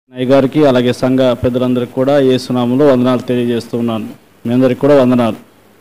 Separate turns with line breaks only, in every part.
అయ్య గారికి అలాగే సంఘ పెద్దలందరికీ కూడా ఏ సునాములో వందనాలు తెలియజేస్తూ ఉన్నాను మీ అందరికి కూడా వందనాలు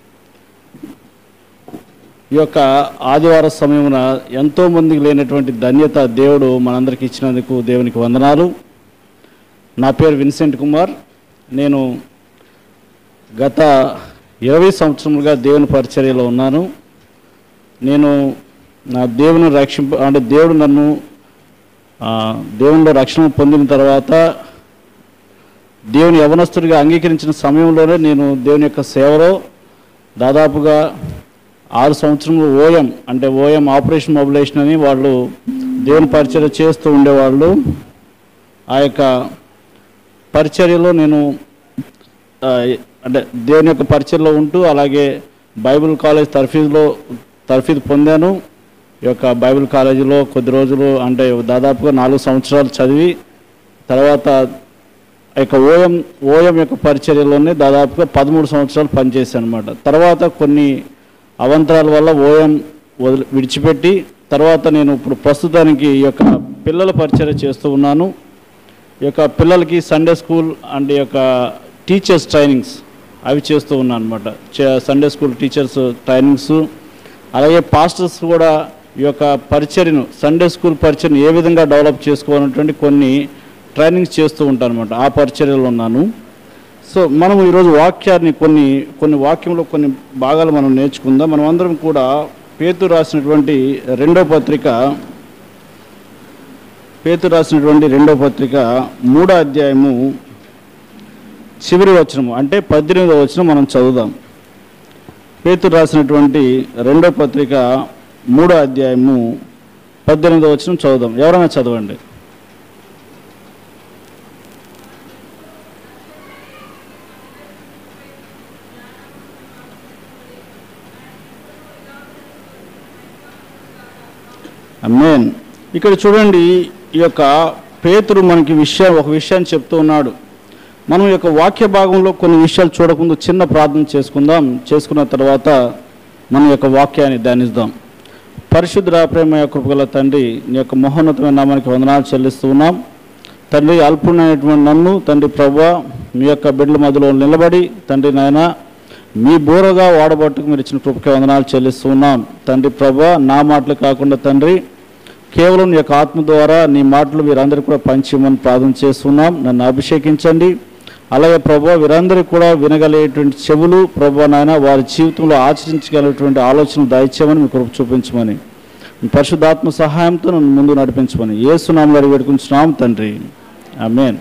ఈ యొక్క ఆదివార సమయమున ఎంతో మందికి లేనటువంటి ధన్యత దేవుడు మనందరికి ఇచ్చినందుకు దేవునికి వందనాలు నా పేరు విన్సెంట్ కుమార్ నేను గత ఇరవై సంవత్సరములుగా దేవుని పరిచర్యలో ఉన్నాను నేను నా దేవుని రక్షింప అంటే దేవుడు నన్ను ఆ, దేవునిలో రక్షణ పొందిన తర్వాత దేవుని యవనస్తుడిగా అంగీకరించిన సమయంలోనే నేను దేవుని యొక్క సేవలో దాదాపుగా ఆరు సంవత్సరములు ఓఎం అంటే ఓఎం ఆపరేషన్ మొబిలైజేషన్ అని వాళ్ళు దేవుని పరిచర్య చేస్తూ ఉండేవాళ్ళు ఆ యొక్క పరిచర్యలో నేను ఆ, అంటే దేవుని యొక్క పరిచయలో ఉంటూ అలాగే బైబిల్ కాలేజ్ తర్ఫీదులో తర్ఫీదు పొందాను ఈ యొక్క బైబిల్ కాలేజీలో కొద్ది రోజులు అంటే దాదాపుగా నాలుగు సంవత్సరాలు చదివి తర్వాత ఆ యొక్క ఓఎం ఓఎం యొక్క పరిచర్యలోనే దాదాపుగా పదమూడు సంవత్సరాలు పనిచేశాను అనమాట తర్వాత కొన్ని అవంతరాల వల్ల ఓఎం వదిలి విడిచిపెట్టి తర్వాత నేను ఇప్పుడు ప్రస్తుతానికి ఈ యొక్క పిల్లల పరిచర్య చేస్తూ ఉన్నాను ఈ యొక్క పిల్లలకి సండే స్కూల్ అండ్ ఈ యొక్క టీచర్స్ ట్రైనింగ్స్ అవి చేస్తూ ఉన్నాను అనమాట సండే స్కూల్ టీచర్స్ ట్రైనింగ్స్ అలాగే పాస్టర్స్ కూడా ఈ యొక్క పరిచర్యను సండే స్కూల్ పరిచయను ఏ విధంగా డెవలప్ చేసుకోవాలన్నటువంటి కొన్ని ట్రైనింగ్స్ చేస్తూ ఉంటాను అనమాట ఆ పరిచర్యలో ఉన్నాను సో మనం ఈరోజు వాక్యాన్ని కొన్ని కొన్ని వాక్యంలో కొన్ని భాగాలు మనం నేర్చుకుందాం మనం అందరం కూడా పేతు రాసినటువంటి రెండో పత్రిక పేతు రాసినటువంటి రెండో పత్రిక మూడో అధ్యాయము చివరి వచనము అంటే పద్దెనిమిదో వచనం మనం చదువుదాం పేతు రాసినటువంటి రెండో పత్రిక మూడో అధ్యాయము పద్దెనిమిదో వచనం చదువుదాం ఎవరైనా చదవండి అమ్మేన్ ఇక్కడ చూడండి ఈ యొక్క పేతురు మనకి విషయం ఒక విషయాన్ని చెప్తూ ఉన్నాడు మనం ఈ యొక్క వాక్య భాగంలో కొన్ని విషయాలు చూడకుండా చిన్న ప్రార్థన చేసుకుందాం చేసుకున్న తర్వాత మన యొక్క వాక్యాన్ని ధ్యానిద్దాం పరిశుద్ధ ప్రేమ కృపగల తండ్రి నీ యొక్క మహోన్నతమైన నామానికి వందనాలు చెల్లిస్తూ ఉన్నాం తండ్రి అల్పుడైనటువంటి నన్ను తండ్రి ప్రభా మీ యొక్క బిడ్డల మధ్యలో నిలబడి తండ్రి నాయన మీ బోరగా వాడబట్టుకు మీరు ఇచ్చిన కృపకి వందనాలు చెల్లిస్తూ ఉన్నాం తండ్రి ప్రభా నా మాటలు కాకుండా తండ్రి కేవలం నీ యొక్క ఆత్మ ద్వారా నీ మాటలు వీరందరికీ కూడా పంచిమని ప్రార్థన చేస్తున్నాం నన్ను అభిషేకించండి అలాగే ప్రభా వీరందరికీ కూడా వినగలిగేటువంటి చెవులు ప్రభా నాయన వారి జీవితంలో ఆచరించగలిగేటువంటి ఆలోచనలు దయచేయమని మీ కృప చూపించమని మీ పరిశుద్ధాత్మ సహాయంతో నన్ను ముందు నడిపించమని ఏసునామలు అడిగి పెట్టుకుంటున్నాం తండ్రి ఆమేన్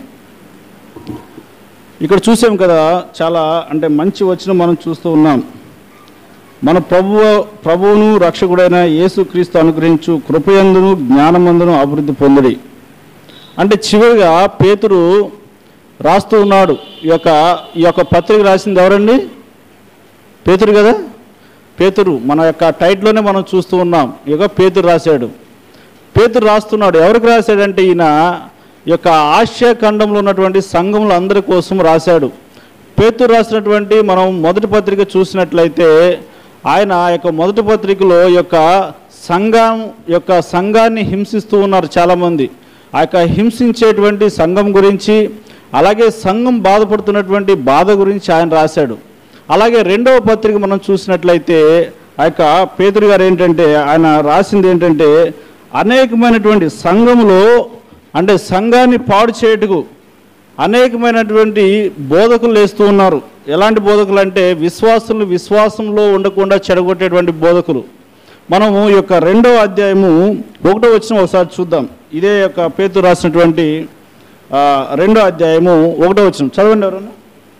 ఇక్కడ చూసాం కదా చాలా అంటే మంచి వచ్చిన మనం చూస్తూ ఉన్నాం మన ప్రభువు ప్రభువును రక్షకుడైన యేసుక్రీస్తు అనుగ్రహించు కృపయందును జ్ఞానమందును అభివృద్ధి పొందుడి అంటే చివరిగా పేతురు రాస్తూ ఉన్నాడు ఈ యొక్క ఈ యొక్క పత్రిక రాసింది ఎవరండి పేతురు కదా పేతురు మన యొక్క టైట్లోనే మనం చూస్తూ ఉన్నాం ఈ యొక్క పేతురు రాశాడు పేతురు రాస్తున్నాడు ఎవరికి రాశాడంటే ఈయన ఈ యొక్క ఆసియా ఖండంలో ఉన్నటువంటి సంఘములు అందరి కోసం రాశాడు పేతురు రాసినటువంటి మనం మొదటి పత్రిక చూసినట్లయితే ఆయన ఆ యొక్క మొదటి పత్రికలో ఈ యొక్క సంఘం యొక్క సంఘాన్ని హింసిస్తూ ఉన్నారు చాలామంది ఆ యొక్క హింసించేటువంటి సంఘం గురించి అలాగే సంఘం బాధపడుతున్నటువంటి బాధ గురించి ఆయన రాశాడు అలాగే రెండవ పత్రిక మనం చూసినట్లయితే ఆ యొక్క పేతురు గారు ఏంటంటే ఆయన రాసింది ఏంటంటే అనేకమైనటువంటి సంఘములో అంటే సంఘాన్ని పాడు చేయుటకు అనేకమైనటువంటి బోధకులు వేస్తూ ఉన్నారు ఎలాంటి బోధకులు అంటే విశ్వాసులు విశ్వాసంలో ఉండకుండా చెడగొట్టేటువంటి బోధకులు మనము ఈ యొక్క రెండో అధ్యాయము ఒకటో వచ్చిన ఒకసారి చూద్దాం ఇదే యొక్క పేతు రాసినటువంటి ఆ, రెండో అధ్యాయము ఒకటో వచ్చిన చదవండి ఎవరన్నా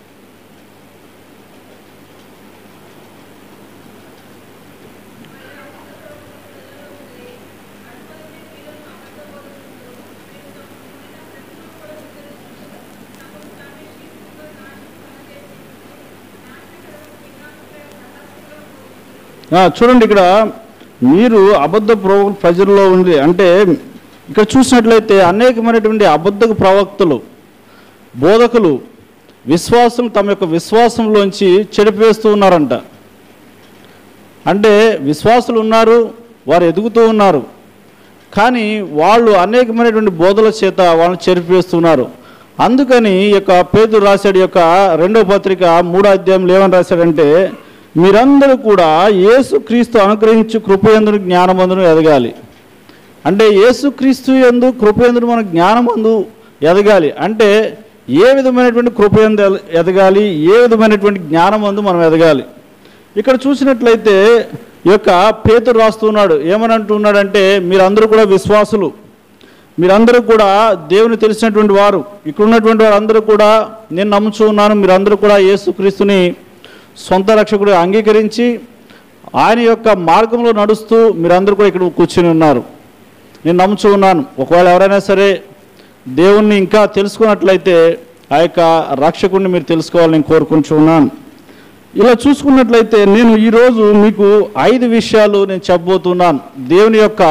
ఆ, చూడండి ఇక్కడ మీరు అబద్ధ ప్రవ ప్రజల్లో ఉంది అంటే ఇక్కడ చూసినట్లయితే అనేకమైనటువంటి అబద్ధ ప్రవక్తలు బోధకులు విశ్వాసం తమ యొక్క విశ్వాసంలోంచి చెడిపేస్తూ ఉన్నారంట అంటే విశ్వాసులు ఉన్నారు వారు ఎదుగుతూ ఉన్నారు కానీ వాళ్ళు అనేకమైనటువంటి బోధల చేత వాళ్ళని చెరిపేస్తున్నారు అందుకని ఈ యొక్క పేదరు రాశాడు యొక్క రెండో పత్రిక మూడో అధ్యాయంలో ఏమని రాశాడంటే మీరందరూ కూడా యేసు క్రీస్తు అనుగ్రహించి కృపయందును జ్ఞానమందును ఎదగాలి అంటే యేసుక్రీస్తు ఎందు కృపయందు మన జ్ఞానమందు ఎదగాలి అంటే ఏ విధమైనటువంటి కృపయందు ఎద- ఎదగాలి ఏ విధమైనటువంటి జ్ఞానమందు మనం ఎదగాలి ఇక్కడ చూసినట్లయితే ఈ యొక్క పేతురు రాస్తున్నాడు ఏమని అంటున్నాడంటే మీరందరూ కూడా విశ్వాసులు మీరందరూ కూడా దేవుని తెలిసినటువంటి వారు ఇక్కడ ఉన్నటువంటి వారందరూ కూడా నేను నమ్ముచూ ఉన్నాను మీరందరూ కూడా యేసుక్రీస్తుని సొంత రక్షకుడు అంగీకరించి ఆయన యొక్క మార్గంలో నడుస్తూ మీరందరూ కూడా ఇక్కడ కూర్చుని ఉన్నారు నేను నమ్ముచూ ఉన్నాను ఒకవేళ ఎవరైనా సరే దేవుణ్ణి ఇంకా తెలుసుకున్నట్లయితే ఆ యొక్క రక్షకుడిని మీరు తెలుసుకోవాలని నేను కోరుకుంటూ ఉన్నాను ఇలా చూసుకున్నట్లయితే నేను ఈరోజు మీకు ఐదు విషయాలు నేను చెప్పబోతున్నాను దేవుని యొక్క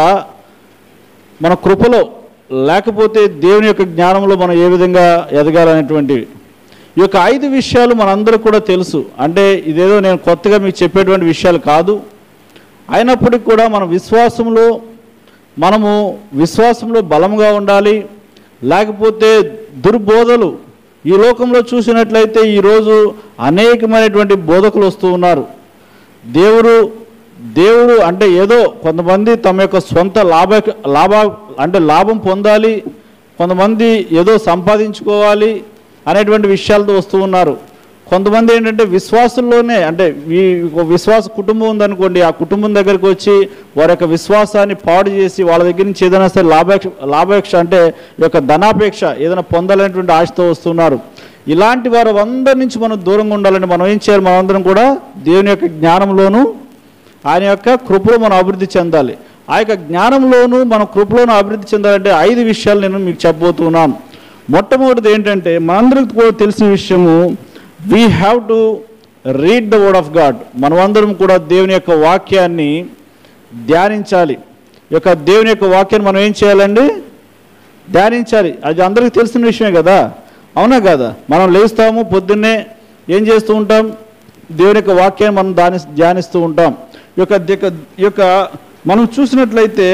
మన కృపలో లేకపోతే దేవుని యొక్క జ్ఞానంలో మనం ఏ విధంగా ఎదగాలనేటువంటివి ఈ యొక్క ఐదు విషయాలు మనందరికీ కూడా తెలుసు అంటే ఇదేదో నేను కొత్తగా మీకు చెప్పేటువంటి విషయాలు కాదు అయినప్పటికీ కూడా మన విశ్వాసంలో మనము విశ్వాసంలో బలంగా ఉండాలి లేకపోతే దుర్బోధలు ఈ లోకంలో చూసినట్లయితే ఈరోజు అనేకమైనటువంటి బోధకులు వస్తూ ఉన్నారు దేవుడు దేవుడు అంటే ఏదో కొంతమంది తమ యొక్క సొంత లాభ లాభ అంటే లాభం పొందాలి కొంతమంది ఏదో సంపాదించుకోవాలి అనేటువంటి విషయాలతో వస్తూ ఉన్నారు కొంతమంది ఏంటంటే విశ్వాసంలోనే అంటే ఈ ఒక విశ్వాస కుటుంబం ఉందనుకోండి ఆ కుటుంబం దగ్గరికి వచ్చి వారి యొక్క విశ్వాసాన్ని పాడు చేసి వాళ్ళ దగ్గర నుంచి ఏదైనా సరే లాభాపేక్ష లాభాపేక్ష అంటే ఈ యొక్క ధనాపేక్ష ఏదైనా పొందాలనేటువంటి ఆశతో వస్తున్నారు ఇలాంటి వారు అందరి నుంచి మనం దూరంగా ఉండాలని మనం ఏం చేయాలి మనందరం కూడా దేవుని యొక్క జ్ఞానంలోనూ ఆయన యొక్క కృపలో మనం అభివృద్ధి చెందాలి ఆ యొక్క జ్ఞానంలోనూ మన కృపలోనూ అభివృద్ధి చెందాలంటే ఐదు విషయాలు నేను మీకు చెప్పబోతున్నాను మొట్టమొదటిది ఏంటంటే మనందరికి కూడా తెలిసిన విషయము we have to read the word of God మనమందరం కూడా దేవుని యొక్క వాక్యాన్ని ధ్యానించాలి ఈ యొక్క దేవుని యొక్క వాక్యాన్ని మనం ఏం చేయాలండి ధ్యానించాలి అది అందరికీ తెలిసిన విషయమే కదా అవునా కదా మనం లేస్తాము పొద్దున్నే ఏం చేస్తూ ఉంటాం దేవుని యొక్క వాక్యాన్ని మనం దాని ధ్యానిస్తూ ఉంటాం ఈ యొక్క ఈ యొక్క- ఈ యొక్క మనం చూసినట్లయితే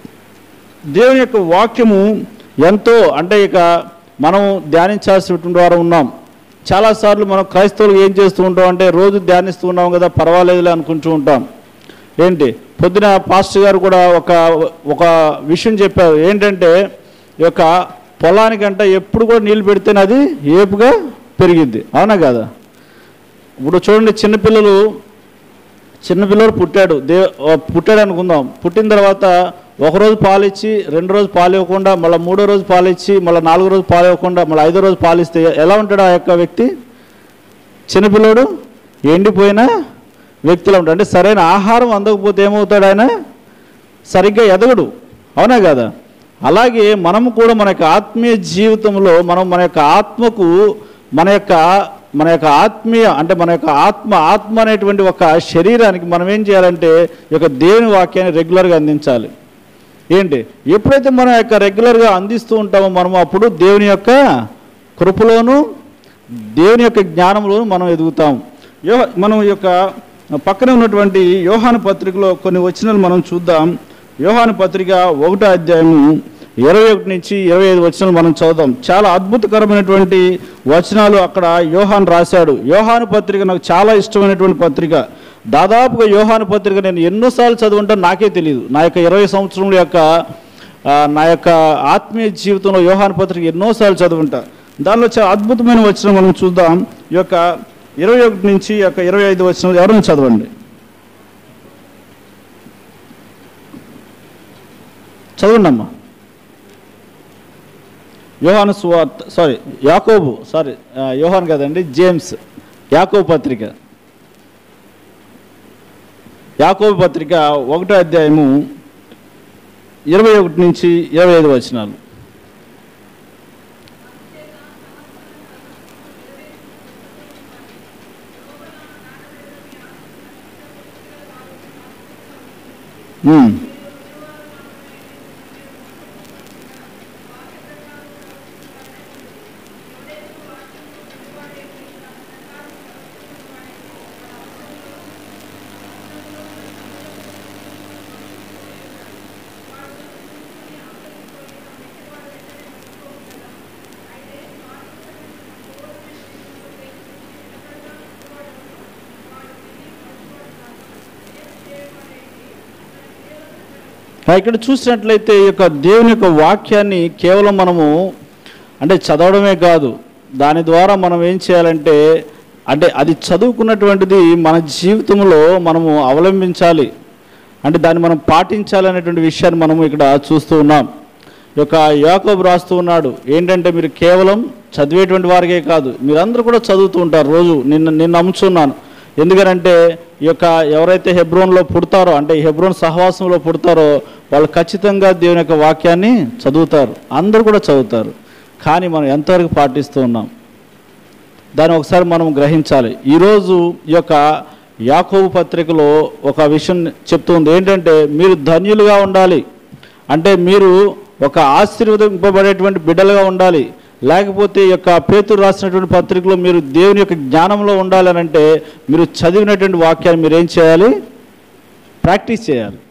దేవుని యొక్క వాక్యము ఎంతో అంటే ఇక మనం ధ్యానించాల్సినటువంటి వారు ఉన్నాం చాలాసార్లు మనం క్రైస్తవులు ఏం చేస్తూ ఉంటాం అంటే రోజు ధ్యానిస్తూ ఉన్నాం కదా పర్వాలేదులే అనుకుంటూ ఉంటాం ఏంటి పొద్దున పాస్టర్ గారు కూడా ఒక ఒక విషయం చెప్పారు ఏంటంటే ఈ యొక్క పొలానికంట ఎప్పుడు కూడా నీళ్ళు పెడితేనే అది ఏపుగా పెరిగిద్ది అవునా కదా ఇప్పుడు చూడండి చిన్నపిల్లలు చిన్నపిల్లలు పుట్టాడు దే ఆ, పుట్టాడు అనుకుందాం పుట్టిన తర్వాత ఒకరోజు పాలు ఇచ్చి రెండు రోజు పాలు ఇవ్వకుండా మళ్ళీ మూడో రోజు పాలు ఇచ్చి మళ్ళీ నాలుగో రోజు పాలు ఇవ్వకుండా మళ్ళీ ఐదో రోజు పాలు ఇస్తే ఎలా ఉంటాడు ఆ యొక్క వ్యక్తి చిన్నపిల్లోడు ఎండిపోయిన వ్యక్తిలో ఉంటాడు అంటే సరైన ఆహారం అందకపోతే ఏమవుతాడు ఆయన సరిగ్గా ఎదగడు అవునా కదా అలాగే మనము కూడా మన యొక్క ఆత్మీయ జీవితంలో మనం మన యొక్క ఆత్మకు మన యొక్క మన యొక్క ఆత్మీయ అంటే మన యొక్క ఆత్మ ఆత్మ అనేటువంటి ఒక శరీరానికి మనం ఏం చేయాలంటే ఈ యొక్క దేవుని వాక్యాన్ని రెగ్యులర్గా అందించాలి ఏంటి ఎప్పుడైతే మనం యొక్క రెగ్యులర్గా అందిస్తూ ఉంటామో మనం అప్పుడు దేవుని యొక్క కృపలోను దేవుని యొక్క జ్ఞానంలోను మనం ఎదుగుతాం యో మనం ఈ యొక్క పక్కనే ఉన్నటువంటి యోహాను పత్రికలో కొన్ని వచనాలు మనం చూద్దాం యోహాను పత్రిక ఒకటో అధ్యాయము ఇరవై ఒకటి నుంచి ఇరవై ఐదు వచనాలు మనం చదువుదాం చాలా అద్భుతకరమైనటువంటి వచనాలు అక్కడ యోహాన్ రాశాడు యోహాను పత్రిక నాకు చాలా ఇష్టమైనటువంటి పత్రిక దాదాపుగా యోహాను పత్రిక నేను ఎన్నోసార్లు చదువుంటాను నాకే తెలియదు నా యొక్క ఇరవై సంవత్సరముల యొక్క ఆ, నా యొక్క ఆత్మీయ జీవితంలో యోహాను పత్రిక ఎన్నోసార్లు చదువుంటా దానిలో చాలా అద్భుతమైన వచనం మనం చూద్దాం ఈ యొక్క ఇరవై ఒకటి నుంచి ఈ యొక్క ఇరవై ఐదు వచనం ఎవరైనా చదవండి చదవండి అమ్మా యోహాను సువార్త సారీ యాకోబు సారీ ఆ, యోహాన్ కదండి జేమ్స్ యాకోబు పత్రిక యాకోబు పత్రిక ఒకటో అధ్యాయము ఇరవై ఒకటి నుంచి ఇరవై ఐదు వచనాలు ఉమ్. ఇక్కడ చూసినట్లయితే ఈ యొక్క దేవుని యొక్క వాక్యాన్ని కేవలం మనము అంటే చదవడమే కాదు దాని ద్వారా మనం ఏం చేయాలంటే అంటే అది చదువుకున్నటువంటిది మన జీవితంలో మనము అవలంబించాలి అంటే దాన్ని మనం పాటించాలి అనేటువంటి విషయాన్ని మనము ఇక్కడ చూస్తూ ఉన్నాం ఈ యొక్క యాకోబు రాస్తూ ఉన్నాడు ఏంటంటే మీరు కేవలం చదివేటువంటి వారికే కాదు మీరందరూ కూడా చదువుతూ ఉంటారు రోజు నిన్న నిన్న నమ్ముచున్నాను ఎందుకనంటే ఈ యొక్క ఎవరైతే హెబ్రోన్లో పుడతారో అంటే ఈ హెబ్రోన్ సహవాసంలో పుడతారో వాళ్ళు ఖచ్చితంగా దేవుని యొక్క వాక్యాన్ని చదువుతారు అందరూ కూడా చదువుతారు కానీ మనం ఎంతవరకు పాటిస్తూ ఉన్నాం దాన్ని ఒకసారి మనం గ్రహించాలి ఈరోజు ఈ యొక్క యాకోబు పత్రికలో ఒక విషయం చెప్తుంది ఏంటంటే మీరు ధన్యులుగా ఉండాలి అంటే మీరు ఒక ఆశీర్వదింపబడేటువంటి బిడ్డలుగా ఉండాలి లేకపోతే ఈ యొక్క పేతురు రాసినటువంటి పత్రికలో మీరు దేవుని యొక్క జ్ఞానంలో ఉండాలి అని అంటే మీరు చదివినటువంటి వాక్యాన్ని మీరు ఏం చేయాలి ప్రాక్టీస్ చేయాలి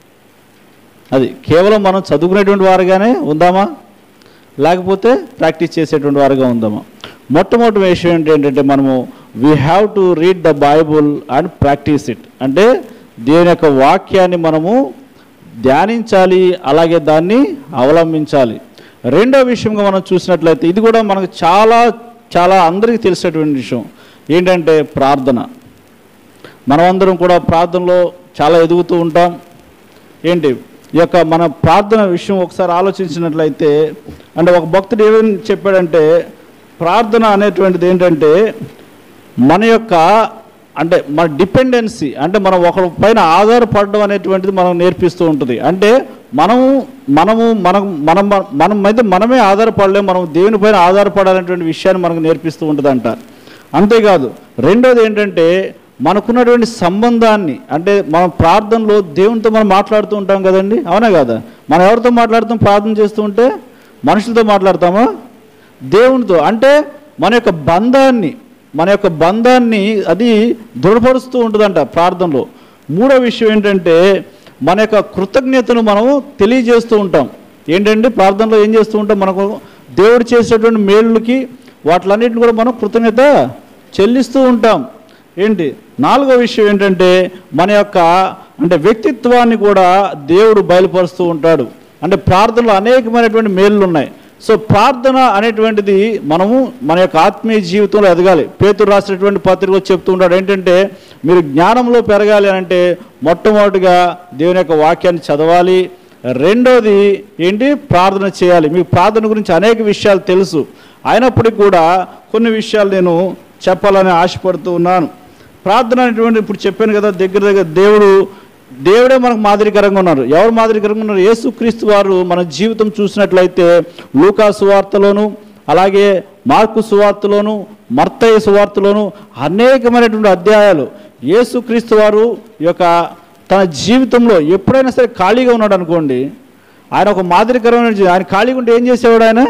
అది కేవలం మనం చదువుకునేటువంటి వారుగానే ఉందామా లేకపోతే ప్రాక్టీస్ చేసేటువంటి వారుగా ఉందామా మొట్టమొదటి విషయం ఏంటంటే మనము we have to read the Bible and practice it అంటే దేవుని యొక్క వాక్యాన్ని మనము ధ్యానించాలి అలాగే దాన్ని అవలంబించాలి రెండో విషయంగా మనం చూసినట్లయితే ఇది కూడా మనకు చాలా చాలా అందరికీ తెలిసినటువంటి విషయం ఏంటంటే ప్రార్థన మనమందరం కూడా ప్రార్థనలో చాలా ఎదుగుతూ ఉంటాం ఏంటి ఈ యొక్క మన ప్రార్థన విషయం ఒకసారి ఆలోచించినట్లయితే అంటే ఒక భక్తుడు ఏమని చెప్పాడంటే ప్రార్థన అనేటువంటిది ఏంటంటే మన యొక్క అంటే మన డిపెండెన్సీ అంటే మనం ఒకరి పైన ఆధారపడడం అనేటువంటిది మనం నేర్పిస్తూ ఉంటుంది అంటే మనము మనము మనం మనం మనం అయితే మనమే ఆధారపడలేము మనం దేవుని పైన ఆధారపడాలనేటువంటి విషయాన్ని మనకు నేర్పిస్తూ ఉంటుందంట అంతేకాదు రెండోది ఏంటంటే మనకున్నటువంటి సంబంధాన్ని అంటే మన ప్రార్థనలో దేవునితో మనం మాట్లాడుతూ ఉంటాం కదండి అవునా కదా మనం ఎవరితో మాట్లాడుతాం ప్రార్థన చేస్తూ ఉంటే మనుషులతో మాట్లాడతామా దేవునితో అంటే మన యొక్క బంధాన్ని మన యొక్క బంధాన్ని అది దృఢపరుస్తూ ఉంటుందంట ప్రార్థనలో మూడో విషయం ఏంటంటే మన యొక్క కృతజ్ఞతను మనము తెలియజేస్తూ ఉంటాం ఏంటంటే ప్రార్థనలో ఏం చేస్తూ ఉంటాం మనకు దేవుడు చేసేటువంటి మేలుకి వాటిలన్నిటిని కూడా మనం కృతజ్ఞత చెల్లిస్తూ ఉంటాం ఏంటి నాలుగో విషయం ఏంటంటే మన యొక్క అంటే వ్యక్తిత్వాన్ని కూడా దేవుడు బయలుపరుస్తూ ఉంటాడు అంటే ప్రార్థనలో అనేకమైనటువంటి మేళ్ళు ఉన్నాయి సో ప్రార్థన అనేటువంటిది మనము మన యొక్క ఆత్మీయ జీవితంలో ఎదగాలి పేతురు రాసినటువంటి పత్రికలో చెప్తూ ఉంటాడు ఏంటంటే మీరు జ్ఞానంలో పెరగాలి అని అంటే మొట్టమొదటిగా దేవుని యొక్క వాక్యాన్ని చదవాలి రెండోది ఏంటి ప్రార్థన చేయాలి మీకు ప్రార్థన గురించి అనేక విషయాలు తెలుసు అయినప్పటికీ కూడా కొన్ని విషయాలు నేను చెప్పాలని ఆశపడుతూ ఉన్నాను ప్రార్థన అనేటువంటి ఇప్పుడు చెప్పాను కదా దగ్గర దగ్గర దేవుడు దేవుడే మనకు మాదిరికరంగా ఉన్నారు ఎవరు మాదిరికరంగా ఉన్నారు యేసుక్రీస్తు వారు మన జీవితం చూసినట్లయితే లూకా సువార్తలోను అలాగే మార్కు సువార్తలోను మర్తయ్య సువార్తలోను అనేకమైనటువంటి అధ్యాయాలు యేసుక్రీస్తు వారు ఈ యొక్క తన జీవితంలో ఎప్పుడైనా సరే ఖాళీగా ఉన్నాడు అనుకోండి ఆయన ఒక మాదిరికరమైన జీ- ఆయన ఖాళీగా ఉంటే ఏం చేసేవాడు ఆయన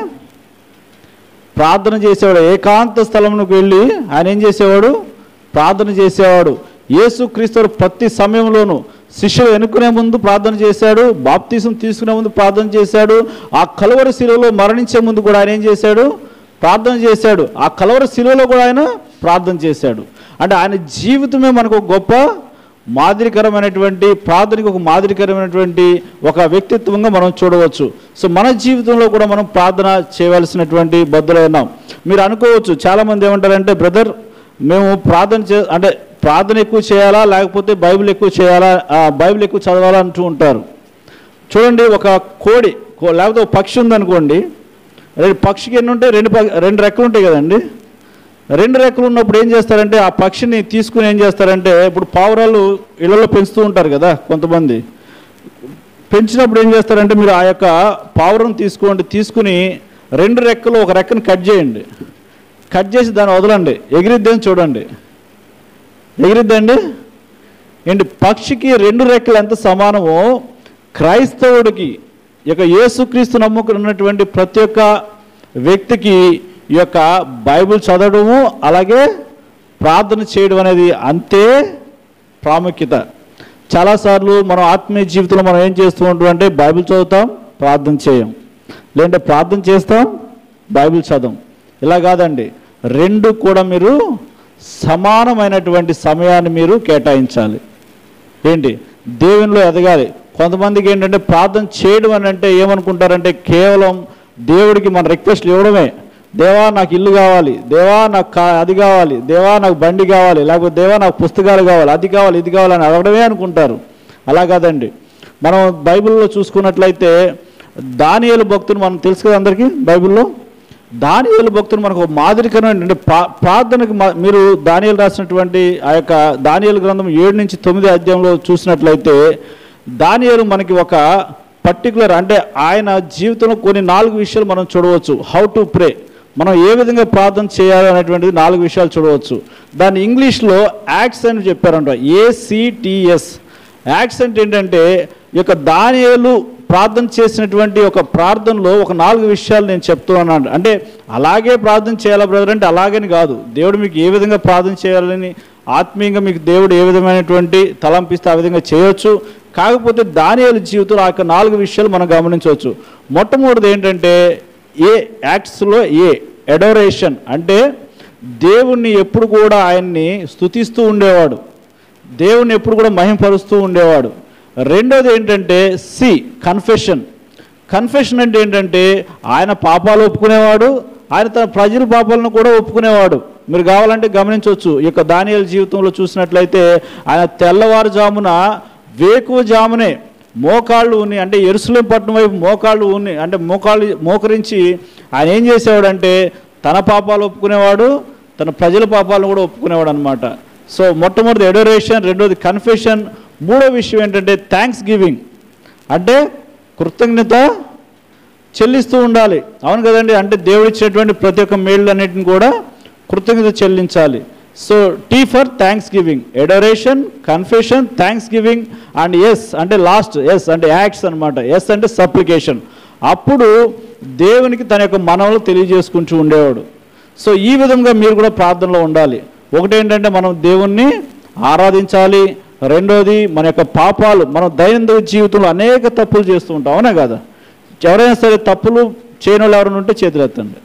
ప్రార్థన చేసేవాడు ఏకాంత స్థలంలోకి వెళ్ళి ఆయన ఏం చేసేవాడు ప్రార్థన చేసేవాడు యేసు క్రీస్తు ప్రతి సమయంలోనూ శిష్యులు ఎన్నుకునే ముందు ప్రార్థన చేశాడు బాప్తీసం తీసుకునే ముందు ప్రార్థన చేశాడు ఆ కలవరి శిలువలో మరణించే ముందు కూడా ఆయన ఏం చేశాడు ప్రార్థన చేశాడు ఆ కలవరి శిలువలో కూడా ఆయన ప్రార్థన చేశాడు అంటే ఆయన జీవితమే మనకు ఒక గొప్ప మాదిరికరమైనటువంటి ప్రార్థనకి ఒక మాదిరికరమైనటువంటి ఒక వ్యక్తిత్వంగా మనం చూడవచ్చు సో మన జీవితంలో కూడా మనం ప్రార్థన చేయవలసినటువంటి బద్దులై ఉన్నాం మీరు అనుకోవచ్చు చాలామంది ఏమంటారంటే బ్రదర్ మేము ప్రార్థన చే అంటే ప్రార్థన ఎక్కువ చేయాలా లేకపోతే బైబిల్ ఎక్కువ చేయాలా ఆ, బైబిల్ ఎక్కువ చదవాలా అంటూ ఉంటారు చూడండి ఒక కోడి కో- లేకపోతే ఒక పక్షి ఉందనుకోండి రెండు పక్షికి ఎన్ని ఉంటాయి రెండు ప- రెండు రెక్కలు ఉంటాయి కదండి రెండు రెక్కలు ఉన్నప్పుడు ఏం చేస్తారంటే ఆ పక్షిని తీసుకుని ఏం చేస్తారంటే ఇప్పుడు పావురాలు ఇళ్లలో పెంచుతూ ఉంటారు కదా కొంతమంది పెంచినప్పుడు ఏం చేస్తారంటే మీరు ఆ యొక్క పావురం తీసుకోండి తీసుకుని రెండు రెక్కలు ఒక రెక్కను కట్ చేయండి కట్ చేసి దాన్ని వదలండి ఎగిరిద్దని చూడండి ఎగిరిద్దండి ఏంటి పక్షికి రెండు రెక్కలు ఎంత సమానమో క్రైస్తవుడికి ఈ యొక్క యేసుక్రీస్తు నమ్ముకున్నటువంటి ప్రతి ఒక్క వ్యక్తికి ఈ యొక్క బైబిల్ చదవడము అలాగే ప్రార్థన చేయడం అనేది అంతే ప్రాముఖ్యత చాలాసార్లు మనం ఆత్మీయ జీవితంలో మనం ఏం చేస్తూ ఉంటాం అంటే బైబిల్ చదువుతాం ప్రార్థన చేయం లేదంటే ప్రార్థన చేస్తాం బైబిల్ చదవం ఇలా కాదండి రెండు కూడా మీరు సమానమైనటువంటి సమయాన్ని మీరు కేటాయించాలి ఏంటి దేవునిలో ఎదగాలి కొంతమందికి ఏంటంటే ప్రార్థన చేయడం అని అంటే ఏమనుకుంటారంటే కేవలం దేవుడికి మన రిక్వెస్ట్లు ఇవ్వడమే దేవా నాకు ఇల్లు కావాలి దేవా నాకు కా- అది కావాలి దేవా నాకు బండి కావాలి లేకపోతే దేవా నాకు పుస్తకాలు కావాలి అది కావాలి ఇది కావాలి అని అడగడమే అనుకుంటారు అలా కాదండి మనం బైబిల్లో చూసుకున్నట్లయితే దానియేలు భక్తులు మనం తెలుసు కదా అందరికీ బైబిల్లో దానియేలు భక్తులు మనకు ఒక మాదిరికరమైన అంటే ప్రా- ప్రార్థనకు మా- మీరు దానియేలు రాసినటువంటి ఆ యొక్క దానియేలు గ్రంథం ఏడు నుంచి తొమ్మిది అధ్యాయంలో చూసినట్లయితే దానియేలు మనకి ఒక పర్టికులర్ అంటే ఆయన జీవితంలో కొన్ని నాలుగు విషయాలు మనం చూడవచ్చు హౌ టు ప్రే మనం ఏ విధంగా ప్రార్థన చేయాలి అనేటువంటిది నాలుగు విషయాలు చూడవచ్చు దాన్ని ఇంగ్లీష్లో యాక్స్ అని చెప్పారంట ఏసిటిఎస్ యాక్సెంట్ ఏంటంటే ఈ యొక్క దానియేలు ప్రార్థన చేసినటువంటి ఒక ప్రార్థనలో ఒక నాలుగు విషయాలు నేను చెప్తూ ఉన్నాను అంటే అలాగే ప్రార్థన చేయాలా బ్రదర్ అంటే అలాగని కాదు దేవుడు మీకు ఏ విధంగా ప్రార్థన చేయాలని ఆత్మీయంగా మీకు దేవుడు ఏ విధమైనటువంటి తలంపిస్తే ఆ విధంగా చేయొచ్చు కాకపోతే దానియేలు జీవితంలో ఆ యొక్క నాలుగు విషయాలు మనం గమనించవచ్చు మొట్టమొదటిది ఏంటంటే ఏ యాక్ట్స్లో ఏ ఎడోరేషన్ అంటే దేవుణ్ణి ఎప్పుడు కూడా ఆయన్ని స్తుతిస్తూ ఉండేవాడు దేవుని ఎప్పుడు కూడా మహింపరుస్తూ ఉండేవాడు రెండోది ఏంటంటే సి కన్ఫెషన్ కన్ఫెషన్ అంటే ఏంటంటే ఆయన పాపాలు ఒప్పుకునేవాడు ఆయన తన ప్రజల పాపాలను కూడా ఒప్పుకునేవాడు మీరు కావాలంటే గమనించవచ్చు ఈ యొక్క దానియాల జీవితంలో చూసినట్లయితే ఆయన తెల్లవారుజామున వేకువజామునే మోకాళ్ళు ఉన్ని అంటే ఎరుసలేం పట్టణం వైపు మోకాళ్ళు ఉన్ని అంటే మోకాళ్ళు మోకరించి ఆయన ఏం చేసేవాడంటే తన పాపాలు ఒప్పుకునేవాడు తన ప్రజల పాపాలను కూడా ఒప్పుకునేవాడు అనమాట సో మొట్టమొదటి ఎడోరేషన్ రెండోది కన్ఫెషన్ మూడో విషయం ఏంటంటే థ్యాంక్స్ గివింగ్ అంటే కృతజ్ఞత చెల్లిస్తూ ఉండాలి అవును కదండి అంటే దేవుడు ఇచ్చినటువంటి ప్రతి ఒక్క మేళ్ళు అన్నిటిని కూడా కృతజ్ఞత చెల్లించాలి so T for thanksgiving adoration confession thanksgiving and S అంటే లాస్ట్ ఎస్ అంటే యాక్ట్స్ అనమాట ఎస్ అంటే సప్లికేషన్ అప్పుడు దేవునికి తన యొక్క మనవలు తెలియజేసుకుంటూ ఉండేవాడు సో ఈ విధంగా మీరు కూడా ప్రార్థనలో ఉండాలి ఒకటి ఏంటంటే మనం దేవుణ్ణి ఆరాధించాలి రెండోది మన యొక్క పాపాలు మనం దైనందిన జీవితంలో అనేక తప్పులు చేస్తూ ఉంటాం అవునా కదా ఎవరైనా సరే తప్పులు చేయని వాళ్ళు ఎవరైనా ఉంటే చేతులు ఎత్తండి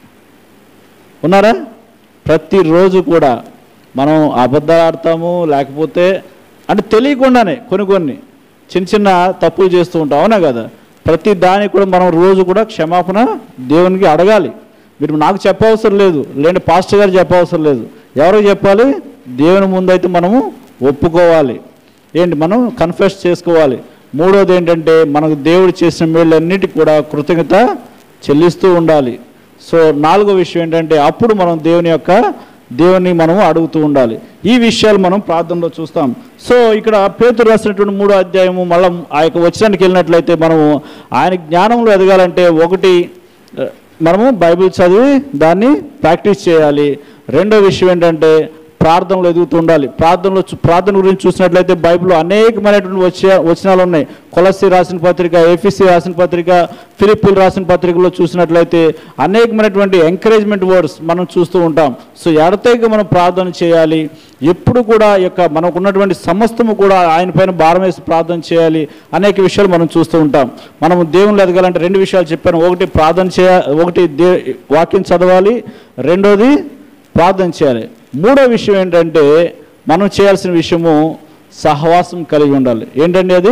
ఉన్నారా ప్రతిరోజు కూడా మనం అబద్ధాలు ఆడతాము లేకపోతే అంటే తెలియకుండానే కొన్ని కొన్ని చిన్న చిన్న తప్పులు చేస్తూ ఉంటాం అవునా కదా ప్రతి దానికి కూడా మనం రోజు కూడా క్షమాపణ దేవునికి అడగాలి మీరు నాకు చెప్పవసరం లేదు లేదంటే పాస్టర్ గారు చెప్పవసరం లేదు ఎవరికి చెప్పాలి దేవుని ముందైతే మనము ఒప్పుకోవాలి ఏంటి మనం కన్ఫెస్ చేసుకోవాలి మూడోది ఏంటంటే మనకు దేవుడు చేసిన మేళ్ళన్నిటికీ కూడా కృతజ్ఞత చెల్లిస్తూ ఉండాలి సో నాలుగో విషయం ఏంటంటే అప్పుడు మనం దేవుని యొక్క దేవుని మనము అడుగుతూ ఉండాలి ఈ విషయాలు మనం ప్రార్థనలో చూస్తాం సో ఇక్కడ పేతురు రాసినటువంటి మూడో అధ్యాయము మళ్ళీ ఆ యొక్క వచనానికి వెళ్ళినట్లయితే మనము ఆయన జ్ఞానంలో ఎదగాలంటే ఒకటి ఆ, మనము బైబిల్ చదివి దాన్ని ప్రాక్టీస్ చేయాలి రెండో విషయం ఏంటంటే ప్రార్థనలో ఎదుగుతూ ఉండాలి ప్రార్థనలో చూ- ప్రార్థన గురించి చూసినట్లయితే బైబిల్లో అనేకమైనటువంటి వచ్చే వచనాలు ఉన్నాయి కొలసి రాసిన పత్రిక ఎఫ్ఎస్సి రాసిన పత్రిక ఫిలిప్పులు రాసిన పత్రికలో చూసినట్లయితే అనేకమైనటువంటి ఎంకరేజ్మెంట్ వర్డ్స్ మనం చూస్తూ ఉంటాం సో ఎడతెగ మనం ప్రార్థన చేయాలి ఎప్పుడు కూడా ఈ యొక్క మనకు ఉన్నటువంటి సమస్తము కూడా ఆయన పైన భారం వేసి ప్రార్థన చేయాలి అనేక విషయాలు మనం చూస్తూ ఉంటాం మనం దేవుళ్ళు ఎదగాలంటే రెండు విషయాలు చెప్పాను ఒకటి ప్రార్థన చేయ ఒకటి దే వాక్యం చదవాలి రెండోది ప్రార్థన చేయాలి మూడో విషయం ఏంటంటే మనం చేయాల్సిన విషయము సహవాసం కలిగి ఉండాలి ఏంటండి అది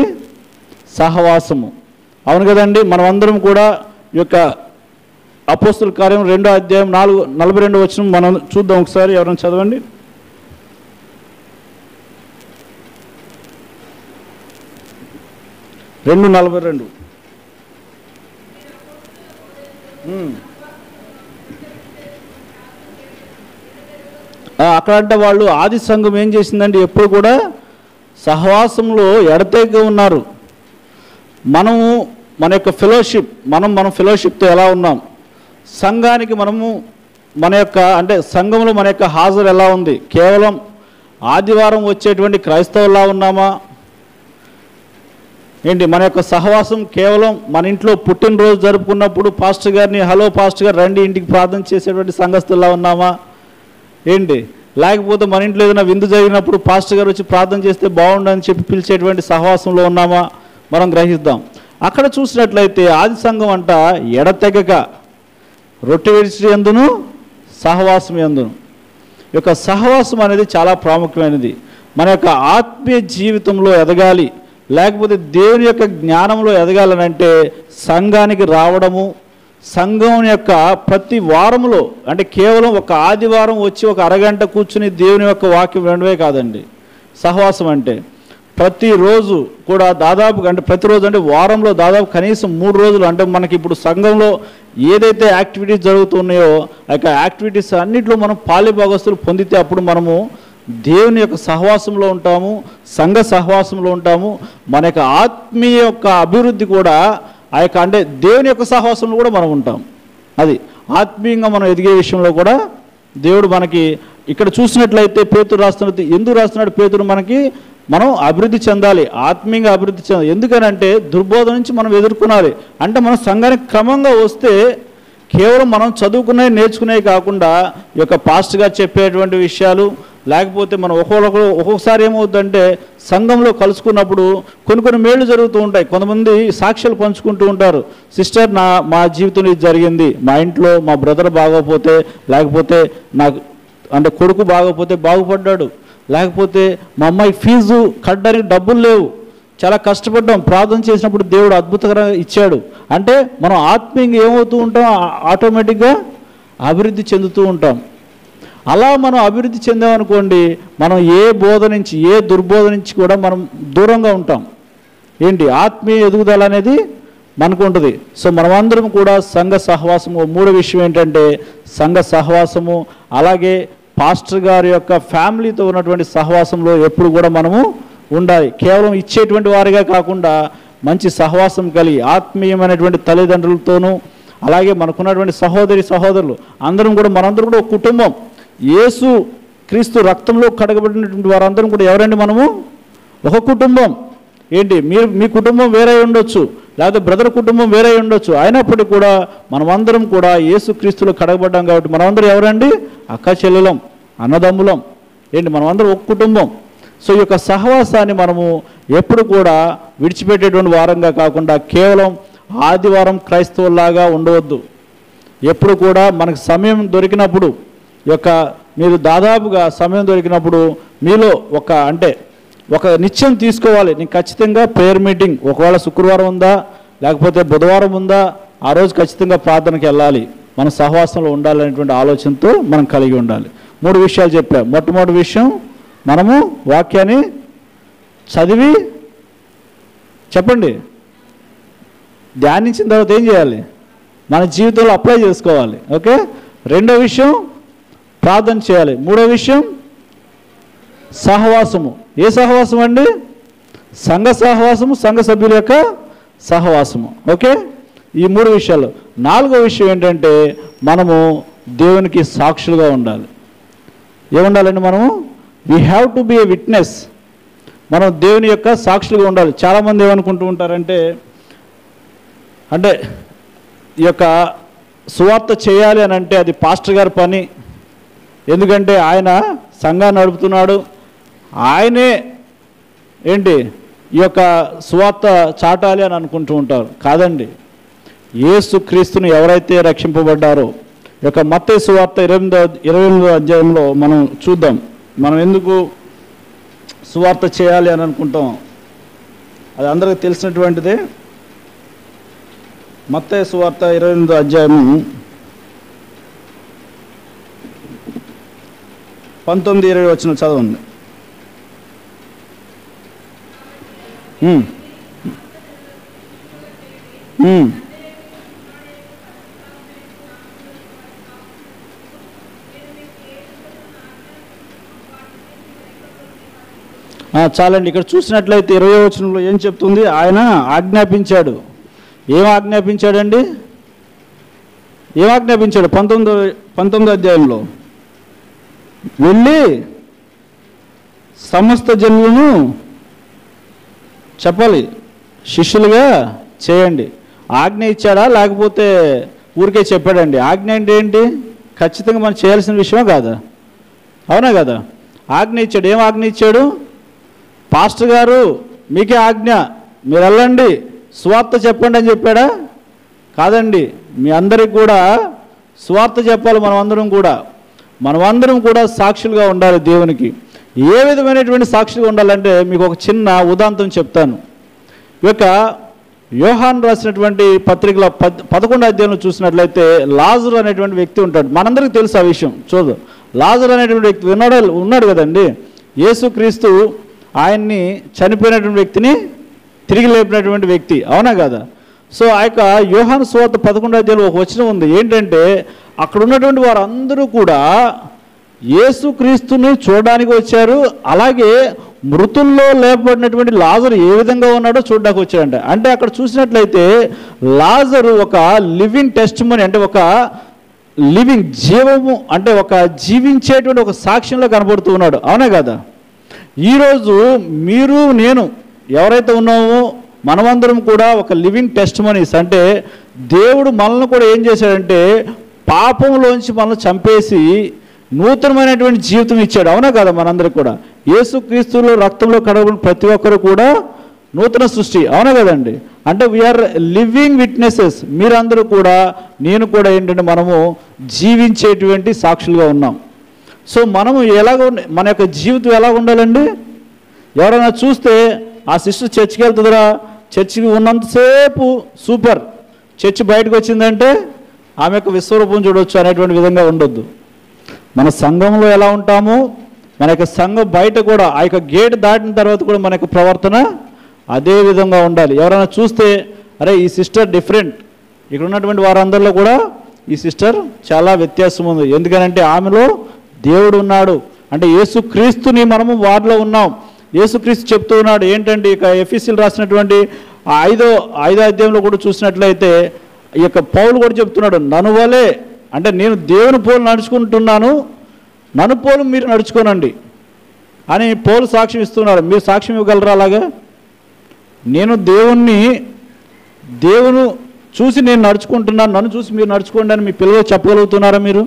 సహవాసము అవును కదండి మనం అందరం కూడా ఈ యొక్క అపోస్తుల కార్యం రెండో అధ్యాయం నాలుగు నలభై రెండు వచ్చిన మనం చూద్దాం ఒకసారి ఎవరైనా చదవండి రెండు నలభై రెండు ఉమ్. ఆ, అక్కడ అంటే వాళ్ళు ఆది సంఘం ఏం చేసిందంటే ఎప్పుడు కూడా సహవాసంలో ఎడతెగ ఉన్నారు మనము మన యొక్క ఫెలోషిప్ మనం మన ఫెలోషిప్తో ఎలా ఉన్నాం సంఘానికి మనము మన యొక్క అంటే సంఘంలో మన యొక్క హాజరు ఎలా ఉంది కేవలం ఆదివారం వచ్చేటువంటి క్రైస్తవులా ఉన్నామా ఏంటి మన యొక్క సహవాసం కేవలం మన ఇంట్లో పుట్టినరోజు జరుపుకున్నప్పుడు పాస్టర్ గారిని హలో పాస్టర్ గారు రండి ఇంటికి ప్రార్థన చేసేటువంటి సంఘస్థుల్లా ఉన్నామా ఏంటి లేకపోతే మన ఇంట్లో ఏదైనా విందు జరిగినప్పుడు పాస్టర్ గారు వచ్చి ప్రార్థన చేస్తే బాగుండని చెప్పి పిలిచేటువంటి సహవాసంలో ఉన్నామా మనం గ్రహిద్దాం అక్కడ చూసినట్లయితే ఆది సంఘం అంట ఎడతెగక రొట్టె విడిచి ఎందును సహవాసం ఎందును ఈ యొక్క సహవాసం అనేది చాలా ప్రాముఖ్యమైనది మన యొక్క ఆత్మీయ జీవితంలో ఎదగాలి లేకపోతే దేవుని యొక్క జ్ఞానంలో ఎదగాలనంటే సంఘానికి రావడము సంఘం యొక్క ప్రతి వారములో అంటే కేవలం ఒక ఆదివారం వచ్చి ఒక అరగంట కూర్చుని దేవుని యొక్క వాక్యం వినడమే కాదండి సహవాసం అంటే ప్రతిరోజు కూడా దాదాపు అంటే ప్రతిరోజు అంటే వారంలో దాదాపు కనీసం మూడు రోజులు అంటే మనకి ఇప్పుడు సంఘంలో ఏదైతే యాక్టివిటీస్ జరుగుతున్నాయో ఆ యొక్క యాక్టివిటీస్ అన్నింటిలో మనం పాలిభాగస్తులు పొందితే అప్పుడు మనము దేవుని యొక్క సహవాసంలో ఉంటాము సంఘ సహవాసంలో ఉంటాము మన యొక్క ఆత్మీయ యొక్క అభివృద్ధి కూడా ఆ యొక్క అంటే దేవుని యొక్క సహవాసంలో కూడా మనం ఉంటాం అది ఆత్మీయంగా మనం ఎదిగే విషయంలో కూడా దేవుడు మనకి ఇక్కడ చూసినట్లయితే పేతురు రాస్తున్నది ఎందుకు రాస్తున్నాడు పేతురు మనకి మనం అభివృద్ధి చెందాలి ఆత్మీయంగా అభివృద్ధి చెందాలి ఎందుకనంటే దుర్బోధ నుంచి మనం ఎదుర్కొనాలి అంటే మనం సంఘానికి క్రమంగా వస్తే కేవలం మనం చదువుకునే నేర్చుకునే కాకుండా ఈ యొక్క పాస్ట్ గారు చెప్పేటువంటి విషయాలు లేకపోతే మనం ఒక్కొక్కరు ఒక్కొక్కసారి ఏమవుతుందంటే సంఘంలో కలుసుకున్నప్పుడు కొన్ని కొన్ని మేళ్ళు జరుగుతూ ఉంటాయి కొంతమంది సాక్ష్యాలు పంచుకుంటూ ఉంటారు సిస్టర్ నా మా జీవితంలో ఇది జరిగింది మా ఇంట్లో మా బ్రదర్ బాగోపోతే లేకపోతే నాకు అంటే కొడుకు బాగోపోతే బాగుపడ్డాడు లేకపోతే మా అమ్మాయి ఫీజు కట్టడానికి డబ్బులు లేవు చాలా కష్టపడ్డాం ప్రార్థన చేసినప్పుడు దేవుడు అద్భుతంగా ఇచ్చాడు అంటే మనం ఆత్మీయంగా ఏమవుతూ ఉంటాం ఆ- ఆటోమేటిక్గా అభివృద్ధి చెందుతూ ఉంటాం అలా మనం అభివృద్ధి చెందామనుకోండి మనం ఏ బోధ నుంచి ఏ దుర్బోధ నుంచి కూడా మనం దూరంగా ఉంటాం ఏంటి ఆత్మీయ ఎదుగుదల అనేది మనకు ఉంటుంది సో మనమందరం కూడా సంఘ సహవాసము మూడో విషయం ఏంటంటే సంఘ సహవాసము అలాగే పాస్టర్ గారి యొక్క ఫ్యామిలీతో ఉన్నటువంటి సహవాసంలో ఎప్పుడు కూడా మనము ఉండాలి కేవలం ఇచ్చేటువంటి వారిగా కాకుండా మంచి సహవాసం కలిగి ఆత్మీయమైనటువంటి తల్లిదండ్రులతోనూ అలాగే మనకున్నటువంటి సహోదరి సహోదరులు అందరం కూడా మనందరం కూడా ఒక కుటుంబం యేసు క్రీస్తు రక్తంలో కడగబడినటువంటి వారందరం కూడా ఎవరండి మనము ఒక కుటుంబం ఏంటి మీరు మీ కుటుంబం వేరే ఉండొచ్చు లేకపోతే బ్రదర్ కుటుంబం వేరే ఉండొచ్చు అయినప్పటికీ కూడా మనమందరం కూడా యేసు క్రీస్తులో కడగబడ్డాం కాబట్టి మనమందరం ఎవరండి అక్క చెల్లెలం అన్నదమ్ములం ఏంటి మనమందరం ఒక కుటుంబం సో ఈ యొక్క సహవాసాన్ని మనము ఎప్పుడు కూడా విడిచిపెట్టేటువంటి వారంగా కాకుండా కేవలం ఆదివారం క్రైస్తవుల్లాగా ఉండవద్దు ఎప్పుడు కూడా మనకు సమయం దొరికినప్పుడు ఈ యొక్క మీరు దాదాపుగా సమయం దొరికినప్పుడు మీలో ఒక అంటే ఒక నిత్యం తీసుకోవాలి నీకు ఖచ్చితంగా ప్రేయర్ మీటింగ్ ఒకవేళ శుక్రవారం ఉందా లేకపోతే బుధవారం ఉందా ఆ రోజు ఖచ్చితంగా ప్రార్థనకి వెళ్ళాలి మన సహవాసంలో ఉండాలనేటువంటి ఆలోచనతో మనం కలిగి ఉండాలి మూడు విషయాలు చెప్పాం మొట్టమొదటి విషయం మనము వాక్యాన్ని చదివి చెప్పండి ధ్యానించిన తర్వాత ఏం చేయాలి మన జీవితంలో అప్లై చేసుకోవాలి ఓకే రెండో విషయం ప్రార్థన చేయాలి మూడో విషయం సహవాసము ఏ సహవాసం అండి సంఘ సహవాసము సంఘ సభ్యుల యొక్క సహవాసము ఓకే ఈ మూడు విషయాలు నాలుగో విషయం ఏంటంటే మనము దేవునికి సాక్షులుగా ఉండాలి ఏముండాలండి మనము we have to be a witness మనం దేవుని యొక్క సాక్షులుగా ఉండాలి చాలామంది ఏమనుకుంటూ ఉంటారంటే అంటే ఈ యొక్క సువార్త చేయాలి అని అంటే అది పాస్టర్ గారి పని ఎందుకంటే ఆయన సంఘాన్ని నడుపుతున్నాడు ఆయనే ఏంటి ఈ యొక్క సువార్త చాటాలి అని అనుకుంటూ ఉంటారు కాదండి యేసు క్రీస్తుని ఎవరైతే రక్షింపబడ్డారో ఈ యొక్క మత్తే సువార్త ఇరవై ఎనిమిదో ఇరవై ఎనిమిదో అధ్యాయంలో మనం చూద్దాం మనం ఎందుకు సువార్త చేయాలి అని అనుకుంటాం అది అందరికీ తెలిసినటువంటిదే మత్తయి సువార్త ఇరవై ఎనిమిదో అధ్యాయము పంతొమ్మిది ఇరవై వచ్చిన చదవండి ఉమ్. ఉమ్. ఆ, చాలండి ఇక్కడ చూసినట్లయితే ఇరవై వచనంలో ఏం చెప్తుంది ఆయన ఆజ్ఞాపించాడు ఏం ఆజ్ఞాపించాడండి ఏం ఆజ్ఞాపించాడు పంతొమ్మిదో పంతొమ్మిదో అధ్యాయంలో వెళ్ళి సమస్త జనులను చెప్పాలి శిష్యులుగా చేయండి ఆజ్ఞ ఇచ్చాడా లేకపోతే ఊరికే చెప్పాడండి ఆజ్ఞ అంటే ఏంటి ఖచ్చితంగా మనం చేయాల్సిన విషయమే కాదా అవునా కదా ఆజ్ఞ ఇచ్చాడు ఏం ఆజ్ఞ ఇచ్చాడు పాస్టర్ గారు మీకే ఆజ్ఞ మీరు వెళ్ళండి స్వార్థ చెప్పండి అని చెప్పాడా కాదండి మీ అందరికి కూడా స్వార్థ చెప్పాలి మనం అందరం కూడా మనమందరం కూడా సాక్షులుగా ఉండాలి దేవునికి ఏ విధమైనటువంటి సాక్షులుగా ఉండాలంటే మీకు ఒక చిన్న ఉదాంతం చెప్తాను ఈ యొక్క యోహాన్ రాసినటువంటి పత్రికల పద్ పదకొండు అధ్యాయంలో చూసినట్లయితే లాజరు అనేటువంటి వ్యక్తి ఉంటాడు మనందరికీ తెలుసు ఆ విషయం చూడు లాజరు అనేటువంటి వ్యక్తి ఉన్నాడు ఉన్నాడు కదండి యేసుక్రీస్తు ఆయన్ని చనిపోయినటువంటి వ్యక్తిని తిరిగి లేపినటువంటి వ్యక్తి అవునా కదా సో ఆ యొక్క యోహాను సువార్త పదకొండు అధ్యాయంలో ఒక వచనం ఉంది ఏంటంటే అక్కడ ఉన్నటువంటి వారందరూ కూడా యేసుక్రీస్తుని చూడడానికి వచ్చారు అలాగే మృతుల్లో లేపబడినటువంటి లాజరు ఏ విధంగా ఉన్నాడో చూడడానికి వచ్చాడంట అంటే అక్కడ చూసినట్లయితే లాజరు ఒక లివింగ్ టెస్ట్ అంటే ఒక లివింగ్ జీవము అంటే ఒక జీవించేటువంటి ఒక సాక్ష్యంలో కనబడుతూ ఉన్నాడు అవునా కదా ఈరోజు మీరు నేను ఎవరైతే ఉన్నామో మనమందరం కూడా ఒక లివింగ్ టెస్ట్ మనీస్ అంటే దేవుడు మనల్ని కూడా ఏం చేశాడంటే పాపంలోంచి మనల్ని చంపేసి నూతనమైనటువంటి జీవితం ఇచ్చాడు అవునా కదా మనందరికి కూడా యేసుక్రీస్తులో రక్తంలో కడగబడిన ప్రతి ఒక్కరు కూడా నూతన సృష్టి అవునా కదండి అంటే వీఆర్ లివింగ్ విట్నెసెస్ మీరందరూ కూడా నేను కూడా ఏంటంటే మనము జీవించేటువంటి సాక్షులుగా ఉన్నాం సో మనము ఎలాగ ఉండ- మన యొక్క జీవితం ఎలా ఉండాలండి ఎవరైనా చూస్తే ఆ సిస్టర్ చర్చికి వెళ్తుందిరా చర్చికి ఉన్నంతసేపు సూపర్ చర్చి బయటకు వచ్చిందంటే ఆమె యొక్క విశ్వరూపం చూడొచ్చు అనేటువంటి విధంగా ఉండొద్దు మన సంఘంలో ఎలా ఉంటామో మన యొక్క సంఘం బయట కూడా ఆ యొక్క గేట్ దాటిన తర్వాత కూడా మన యొక్క ప్రవర్తన అదే విధంగా ఉండాలి ఎవరైనా చూస్తే అరే ఈ సిస్టర్ డిఫరెంట్ ఇక్కడ ఉన్నటువంటి వారందరిలో కూడా ఈ సిస్టర్ చాలా వ్యత్యాసం ఉంది ఎందుకనంటే ఆమెలో దేవుడు ఉన్నాడు అంటే యేసుక్రీస్తుని మనము వారిలో ఉన్నాం యేసుక్రీస్తు చెప్తూ ఉన్నాడు ఏంటంటే ఇక ఎఫీసీలు రాసినటువంటి ఆ ఐదో ఐదో అధ్యాయంలో కూడా చూసినట్లయితే ఈ యొక్క పౌలు కూడా చెప్తున్నాడు నన్ను వలే అంటే నేను దేవుని పోలు నడుచుకుంటున్నాను నన్ను పోలు మీరు నడుచుకోనండి అని పౌలు సాక్ష్యం ఇస్తున్నాడు మీరు సాక్ష్యం ఇవ్వగలరా అలాగా నేను దేవుణ్ణి దేవును చూసి నేను నడుచుకుంటున్నాను నన్ను చూసి మీరు నడుచుకోండి అని మీ పిల్లలు చెప్పగలుగుతున్నారా మీరు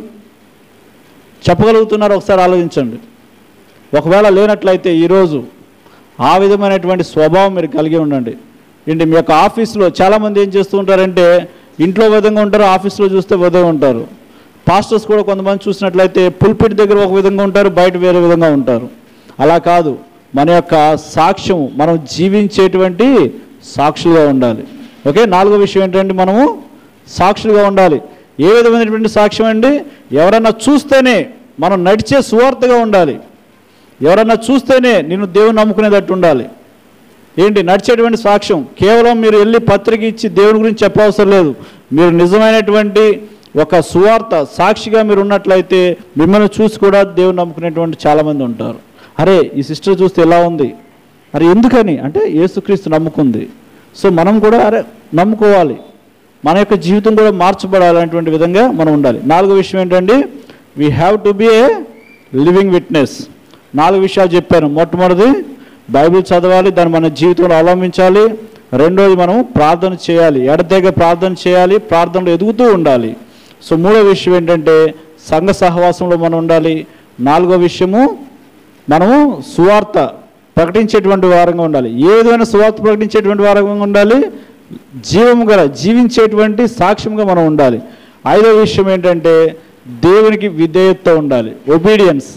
చెప్పగలుగుతున్నారా ఒకసారి ఆలోచించండి ఒకవేళ లేనట్లయితే ఈరోజు ఆ విధమైనటువంటి స్వభావం మీరు కలిగి ఉండండి ఏంటి మీ యొక్క ఆఫీస్లో చాలామంది ఏం చేస్తూ ఉంటారంటే ఇంట్లో విధంగా ఉంటారు ఆఫీస్లో చూస్తే విధంగా ఉంటారు పాస్టర్స్ కూడా కొంతమంది చూసినట్లయితే పుల్పిట్ దగ్గర ఒక విధంగా ఉంటారు బయట వేరే విధంగా ఉంటారు అలా కాదు మన యొక్క సాక్ష్యం మనం జీవించేటువంటి సాక్షులుగా ఉండాలి ఓకే నాలుగో విషయం ఏంటంటే మనము సాక్షులుగా ఉండాలి ఏ విధమైనటువంటి సాక్ష్యం అండి ఎవరన్నా చూస్తేనే మనం నడిచే సువార్తగా ఉండాలి ఎవరన్నా చూస్తేనే నేను దేవుని నమ్ముకునేటట్టు ఉండాలి ఏంటి నడిచేటువంటి సాక్ష్యం కేవలం మీరు వెళ్ళి పత్రిక ఇచ్చి దేవుని గురించి చెప్పవసరం లేదు మీరు నిజమైనటువంటి ఒక సువార్త సాక్షిగా మీరు ఉన్నట్లయితే మిమ్మల్ని చూసి కూడా దేవుని నమ్ముకునేటువంటి చాలామంది ఉంటారు అరే ఈ సిస్టర్ చూస్తే ఎలా ఉంది అరే ఎందుకని అంటే యేసుక్రీస్తు నమ్ముకుంది సో మనం కూడా అరే నమ్ముకోవాలి మన యొక్క జీవితం కూడా మార్చబడాలనేటువంటి విధంగా మనం ఉండాలి నాలుగో విషయం ఏంటండి we have to be a living witness నాలుగు విషయాలు చెప్పాను మొట్టమొదటిది బైబిల్ చదవాలి దాన్ని మన జీవితంలో అవలంబించాలి రెండోది మనం ప్రార్థన చేయాలి ఎడతెగ ప్రార్థన చేయాలి ప్రార్థనలో ఎదుగుతూ ఉండాలి సో మూడో విషయం ఏంటంటే సంఘ సహవాసంలో మనం ఉండాలి నాలుగో విషయము మనము సువార్త ప్రకటించేటువంటి వారంగా ఉండాలి ఏ విధమైన సువార్త ప్రకటించేటువంటి వారంగా ఉండాలి జీవము గల జీవించేటువంటి సాక్ష్యంగా మనం ఉండాలి ఐదో విషయం ఏంటంటే దేవునికి విధేయత ఉండాలి ఒబీడియన్స్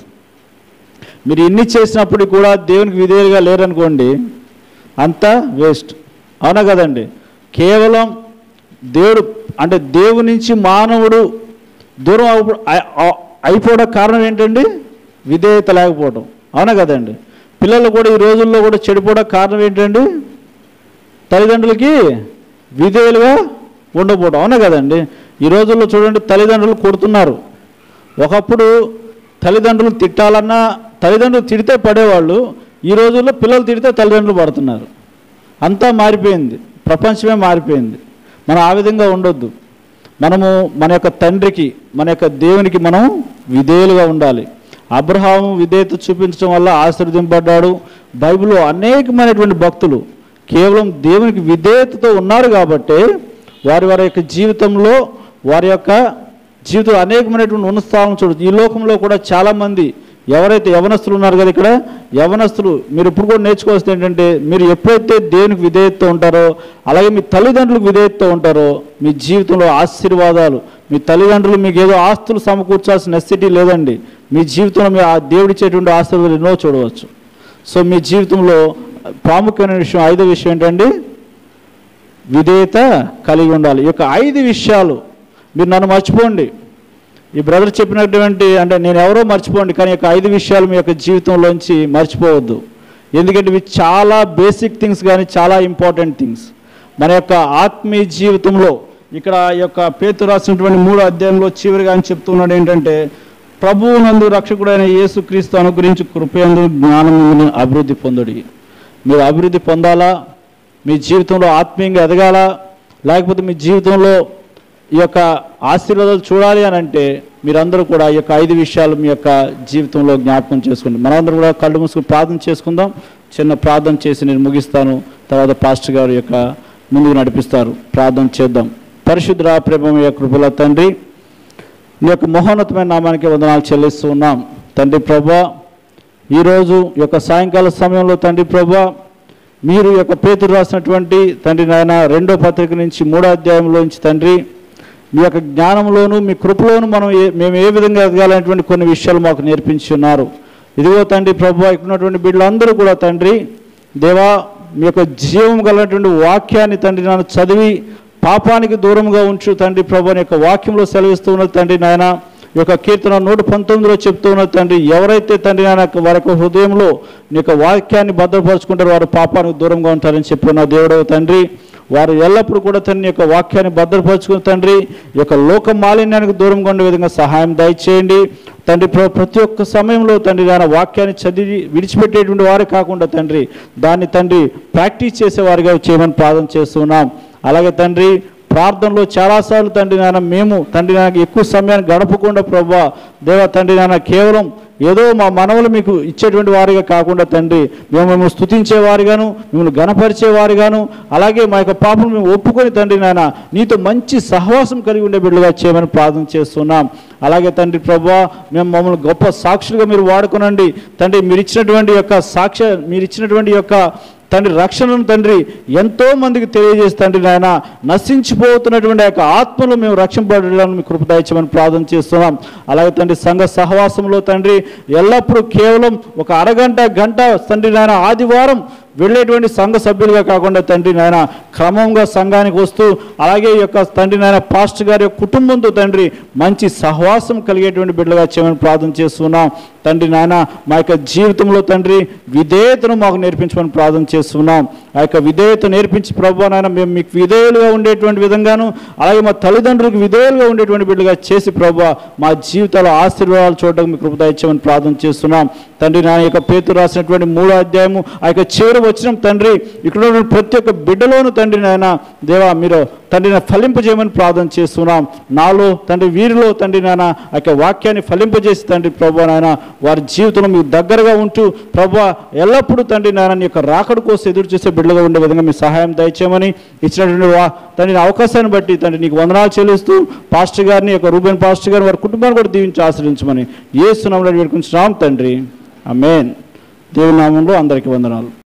మీరు ఎన్ని చేసినప్పుడు కూడా దేవునికి విధేయులుగా లేరనుకోండి అంతా వేస్ట్ అవునా కదండి కేవలం దేవుడు అంటే దేవుని నుంచి మానవుడు దూరం అవు- అయి- అ- అయిపోవడం కారణం ఏంటండి విధేయత లేకపోవడం అవునా కదండి పిల్లలు కూడా ఈ రోజుల్లో కూడా చెడిపోవడం కారణం ఏంటండి తల్లిదండ్రులకి విధేయులుగా ఉండకపోవడం అవునా కదండి ఈ రోజుల్లో చూడండి తల్లిదండ్రులు కొడుతున్నారు ఒకప్పుడు తల్లిదండ్రులు తిట్టాలన్నా తల్లిదండ్రులు తిడితే పడేవాళ్ళు ఈ రోజుల్లో పిల్లలు తిడితే తల్లిదండ్రులు పడుతున్నారు అంతా మారిపోయింది ప్రపంచమే మారిపోయింది మనం ఆ విధంగా ఉండొద్దు మనము మన యొక్క తండ్రికి మన యొక్క దేవునికి మనం విధేయులుగా ఉండాలి అబ్రహాము విధేయత చూపించడం వల్ల ఆశీర్వదింపడ్డాడు బైబిల్లో అనేకమైనటువంటి భక్తులు కేవలం దేవునికి విధేయతతో ఉన్నారు కాబట్టి వారి వారి యొక్క జీవితంలో వారి యొక్క జీవితంలో అనేకమైనటువంటి ఉన్నతాలను చూడదు ఈ లోకంలో కూడా చాలామంది ఎవరైతే యవనస్తులు ఉన్నారు కదా ఇక్కడ యవనస్తులు మీరు ఇప్పుడు కూడా నేర్చుకోవాల్సింది ఏంటంటే మీరు ఎప్పుడైతే దేవునికి విధేయతతో ఉంటారో అలాగే మీ తల్లిదండ్రులకు విధేయతతో ఉంటారో మీ జీవితంలో ఆశీర్వాదాలు మీ తల్లిదండ్రులు మీకు ఏదో ఆస్తులు సమకూర్చాల్సిన నెసిటీ లేదండి మీ జీవితంలో మీ ఆ దేవుడిచ్చేటువంటి ఆశీర్వాదాలు ఎన్నో చూడవచ్చు సో మీ జీవితంలో ప్రాముఖ్యమైన విషయం ఐదో విషయం ఏంటండి విధేయత కలిగి ఉండాలి ఈ యొక్క ఐదు విషయాలు మీరు నన్ను మర్చిపోండి ఈ బ్రదర్ చెప్పినటువంటి అంటే నేను ఎవరో మర్చిపోండి కానీ ఈ యొక్క ఐదు విషయాలు మీ యొక్క జీవితంలోంచి మర్చిపోవద్దు ఎందుకంటే ఇవి చాలా బేసిక్ థింగ్స్ కానీ చాలా ఇంపార్టెంట్ థింగ్స్ మన యొక్క ఆత్మీయ జీవితంలో ఇక్కడ ఈ యొక్క పేతు రాసినటువంటి మూడో అధ్యాయంలో చివరిగా అని చెప్తున్నాడు ఏంటంటే ప్రభువు నందు రక్షకుడైన యేసుక్రీస్తు అనుగ్రహించి కృపయందు జ్ఞానము అభివృద్ధి పొందుడి మీరు అభివృద్ధి పొందాలా మీ జీవితంలో ఆత్మీయంగా ఎదగాల లేకపోతే మీ జీవితంలో ఈ యొక్క ఆశీర్వాదాలు చూడాలి అని అంటే మీరందరూ కూడా ఈ యొక్క ఐదు విషయాలు మీ యొక్క జీవితంలో జ్ఞాపకం చేసుకోండి మనందరూ కూడా కళ్ళు మూసుకుని ప్రార్థన చేసుకుందాం చిన్న ప్రార్థన చేసి నేను ముగిస్తాను తర్వాత పాస్టర్ గారు యొక్క ముందుకు నడిపిస్తారు ప్రార్థన చేద్దాం పరిశుద్ధ ప్రేమ కృపల తండ్రి నీ యొక్క మహోన్నతమైన నామానికి వందనాలు చెల్లిస్తూ ఉన్నాం తండ్రి ప్రభా ఈరోజు ఈ యొక్క సాయంకాల సమయంలో తండ్రి ప్రభా మీరు ఈ యొక్క పేతురు రాసినటువంటి తండ్రి నాయన రెండో పత్రిక నుంచి మూడో అధ్యాయంలోంచి తండ్రి మీ యొక్క జ్ఞానంలోను మీ కృపలోను మనం ఏ మేము ఏ విధంగా ఎదగాలనేటువంటి కొన్ని విషయాలు మాకు నేర్పించి ఉన్నారు ఇదిగో తండ్రి ప్రభు ఇక్కడ ఉన్నటువంటి బిడ్డలందరూ కూడా తండ్రి దేవా మీ యొక్క జీవం కలిగినటువంటి వాక్యాన్ని తండ్రి నన్ను చదివి పాపానికి దూరంగా ఉంచు తండ్రి ప్రభు అని యొక్క వాక్యంలో సెలవిస్తూ ఉన్నది తండ్రి నాయన ఈ యొక్క కీర్తన నూట పంతొమ్మిదిలో చెప్తూ ఉన్న తండ్రి ఎవరైతే తండ్రి నాయన వారి యొక్క హృదయంలో నీ యొక్క వాక్యాన్ని భద్రపరుచుకుంటారో వారు పాపానికి దూరంగా ఉంటారని చెప్పి నా దేవుడవ తండ్రి వారు ఎల్లప్పుడూ కూడా తండ్రి యొక్క వాక్యాన్ని భద్రపరుచుకుని తండ్రి ఈ యొక్క లోక మాలిన్యానికి దూరంగా ఉండే విధంగా సహాయం దయచేయండి తండ్రి ప్ర- ప్రతి ఒక్క సమయంలో తండ్రి దాని వాక్యాన్ని చదివి విడిచిపెట్టేటువంటి వారే కాకుండా తండ్రి దాన్ని తండ్రి ప్రాక్టీస్ చేసేవారిగా చేయమని ప్రార్థన చేస్తున్నాం అలాగే తండ్రి ప్రార్థనలో చాలాసార్లు తండ్రి నాన్న మేము తండ్రి నాన్నకి ఎక్కువ సమయాన్ని గడపకుండా ప్రభా దేవా తండ్రి నాన్న కేవలం ఏదో మా మనవలు మీకు ఇచ్చేటువంటి వారిగా కాకుండా తండ్రి మేము మేము స్థుతించే వారిగాను మిమ్మల్ని గణపరిచే వారిగాను అలాగే మా యొక్క పాపను మేము ఒప్పుకొని తండ్రి నాయన నీతో మంచి సహవాసం కలిగి ఉండే బిడ్డలుగా చేయమని ప్రార్థన చేస్తున్నాం అలాగే తండ్రి ప్రభా మేము మమ్మల్ని గొప్ప సాక్షులుగా మీరు వాడుకునండి తండ్రి మీరు ఇచ్చినటువంటి యొక్క సాక్ష్య మీరు ఇచ్చినటువంటి యొక్క తండ్రి రక్షణను తండ్రి ఎంతో మందికి తెలియజేసి తండ్రి నాయన నశించిపోతున్నటువంటి ఆ యొక్క ఆత్మలు మేము రక్షింపబడాలని మీ కృప దయచేయమని ప్రార్థన చేస్తున్నాం అలాగే తండ్రి సంఘ సహవాసంలో తండ్రి ఎల్లప్పుడూ కేవలం ఒక అరగంట గంట తండ్రి నాయన ఆదివారం వెళ్ళేటువంటి సంఘ సభ్యులుగా కాకుండా తండ్రి నాయన క్రమంగా సంఘానికి వస్తూ అలాగే ఈ యొక్క తండ్రి నాయన పాస్టర్ గారి యొక్క కుటుంబంతో తండ్రి మంచి సహవాసం కలిగేటువంటి బిడ్డలుగా చేయమని ప్రార్థన చేస్తున్నాం తండ్రి నాయన మా యొక్క జీవితంలో తండ్రి విధేయతను మాకు నేర్పించమని ప్రార్థన చేస్తున్నాం ఆ యొక్క విధేయత నేర్పించి ప్రభు నాయన మేము మీకు విధేయులుగా ఉండేటువంటి విధంగాను అలాగే మా తల్లిదండ్రులకు విధేయులుగా ఉండేటువంటి బిడ్డలుగా చేసి ప్రభు మా జీవితాల ఆశీర్వాదాలు చూడడానికి మీకు కృప ఇచ్చామని ప్రార్థన చేస్తున్నాం తండ్రి నా యొక్క పేతురు రాసినటువంటి మూడో అధ్యాయము ఆ యొక్క చివరి వచ్చిన తండ్రి ఇక్కడ ఉన్నటువంటి ప్రతి ఒక్క బిడ్డలోను తండ్రి నాయన దేవా మీరు తండ్రి నా ఫలింపజేయమని ప్రార్థన చేస్తున్నాం నాలో తండ్రి వీరిలో తండ్రి నాయన ఆ యొక్క వాక్యాన్ని ఫలింపజేసి తండ్రి ప్రభు నాయన వారి జీవితంలో మీకు దగ్గరగా ఉంటూ ప్రభు ఎల్లప్పుడూ తండ్రి నాయన నీ యొక్క రాకడ కోసం ఎదురు చూసే బిడ్డలుగా ఉండే విధంగా మీ సహాయం దయచేయమని ఇచ్చినటువంటి వా తండ్రి నా అవకాశాన్ని బట్టి తండ్రి నీకు వందనాలు చెల్లిస్తూ పాస్టర్ గారిని యొక్క రూబెన్ పాస్టర్ గారిని వారి కుటుంబాన్ని కూడా దీవించి ఆశ్రయించమని ఏ సునామంలో వేడుకుంటున్నాం తండ్రి ఆమేన్ దేవుని నామంలో అందరికీ వందనాలు